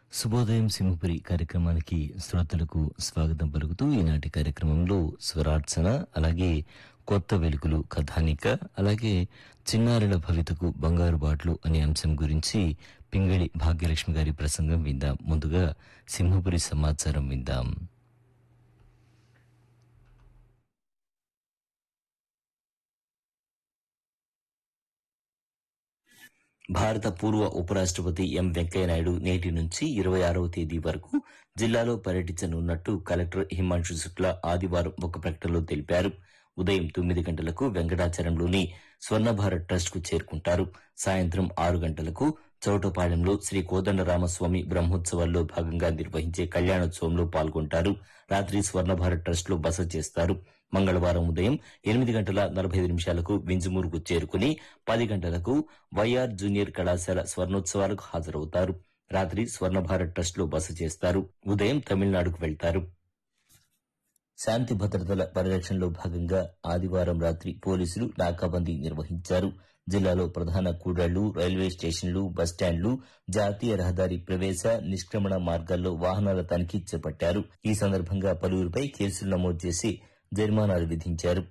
శుభోదయం సింహపురి కార్యక్రమానికి శ్రోతలకు స్వాగతం పలుకుతూ ఈనాటి కార్యక్రమంలో స్వరార్చన అలాగే కొత్త వెలుగులు కథానిక అలాగే చిన్నారుల భవితకు బంగారు బాట్లు అనే అంశం గురించి పింగళి భాగ్యలక్ష్మి గారి ప్రసంగం విందాం ముందుగా సింహపురి సమాచారం విందాం భారత పూర్వ ఉపరాష్ట్రపతి ఎం వెంకయ్యనాయుడు నేటి నుంచి ఇరవై ఆరవ తేదీ వరకు జిల్లాలో పర్యటించనున్నట్టు కలెక్టర్ హిమాంశు శుక్ల ఆదివారం ఒక ప్రకటనలో తెలిపారు ఉదయం తొమ్మిది గంటలకు వెంకటాచలంలోని స్వర్ణభారత్ ట్రస్ట్ కు చేరుకుంటారు సాయంత్రం ఆరు గంటలకు చౌటపాలెంలో శ్రీ కోదండరామస్వామి బ్రహ్మోత్సవాల్లో భాగంగా నిర్వహించే కళ్యాణోత్సవంలో పాల్గొంటారు రాత్రి స్వర్ణభారత్ ట్రస్ట్ లో బస చేస్తారు మంగళవారం ఉదయం ఎనిమిది గంటల నలభై ఐదు నిమిషాలకు వింజమూరుకు చేరుకుని పది గంటలకు వైఆర్ జూనియర్ కళాశాల స్వర్ణోత్సవాలకు హాజరవుతారు రాత్రి స్వర్ణభారత్ ట్రస్ట్ లో బస చేస్తారు ఉదయం తమిళనాడుకు వెళ్తారు శాంతి భద్రతల పరిరక్షణలో భాగంగా ఆదివారం రాత్రి పోలీసులు నాకాబందీ నిర్వహించారు జిల్లాలో ప్రధాన కూడళ్లు రైల్వే స్టేషన్లు బస్టాండ్లు జాతీయ రహదారి ప్రవేశ నిష్క్రమణ మార్గాల్లో వాహనాల తనిఖీ చేపట్టారు ఈ సందర్భంగా పలువురిపై కేసులు నమోదు చేసి జరిమానాలు విధించారు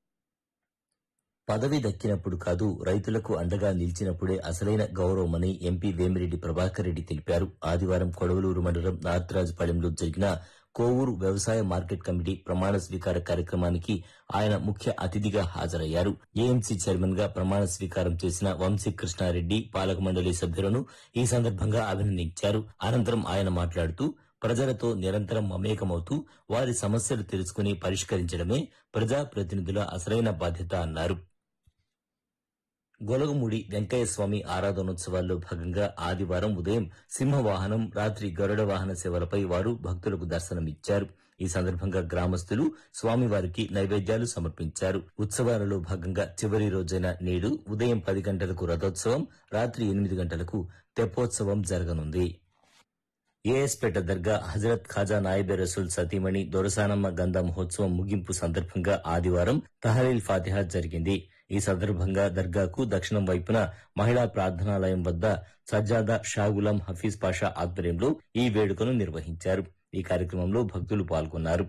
పదవి దక్కినప్పుడు కాదు రైతులకు అండగా నిలిచినప్పుడే అసలైన గౌరవమని ఎంపీ వేమిరెడ్డి ప్రభాకర్ రెడ్డి తెలిపారు ఆదివారం కొడవలూరు మండలం నార్తరాజుపాలెంలో జరిగిన కోవూరు వ్యవసాయ మార్కెట్ కమిటీ ప్రమాణ స్వీకార కార్యక్రమానికి ఆయన ముఖ్య అతిథిగా హాజరయ్యారు ఏఎంసీ చైర్మన్ గా ప్రమాణ స్వీకారం చేసిన వంశీ కృష్ణారెడ్డి పాలక మండలి సభ్యులను ఈ సందర్భంగా అభినందించారు అనంతరం ఆయన మాట్లాడుతూ ప్రజలతో నిరంతరం మమేకమవుతూ వారి సమస్యలు తెలుసుకుని పరిష్కరించడమే ప్రజాప్రతినిధుల అసలైన బాధ్యత అన్నారు గొలగముడి వెంకయ్య స్వామి ఆరాధనోత్సవాల్లో భాగంగా ఆదివారం ఉదయం సింహవాహనం రాత్రి గరుడ వాహన సేవలపై వారు భక్తులకు దర్శనమిచ్చారు ఈ సందర్భంగా గ్రామస్తులు స్వామివారికి నైవేద్యాలు సమర్పించారు ఉత్సవాలలో భాగంగా చివరి రోజైన నేడు ఉదయం పది గంటలకు రథోత్సవం రాత్రి ఎనిమిది గంటలకు తెప్పోత్సవం జరగనుంది ఏఎస్పేట దర్గా హజరత్ ఖాజా నాయిబే రసూల్ సతీమణి దొరసానమ్మ గంధ మహోత్సవం ముగింపు సందర్భంగా ఆదివారం తహలీల్ ఫాతిహా జరిగింది ఈ సందర్భంగా దర్గాకు దక్షిణం వైపున మహిళా ప్రార్థనాలయం వద్ద సజ్జాదా షాగులం హఫీజ్ పాషా ఆధ్వర్యంలో ఈ వేడుకను నిర్వహించారు ఈ కార్యక్రమంలో భక్తులు పాల్గొన్నారు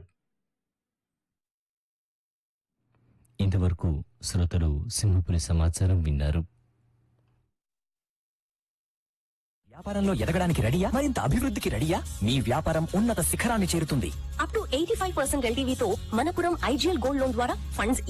ఇంతవరకు శ్రోతలు సింహపురి సమాచారం విన్నారు వ్యాపారంలో ఎదగడానికి రెడీయా మరింత అభివృద్ధికి రెడీయా మీ వ్యాపారం ఉన్నత శిఖరాన్ని చేరుతుంది up to eighty five percent ఎల్టీవీతో మనపురం ఐజీఎల్ గోల్డ్ లోన్ ద్వారా ఫండ్స్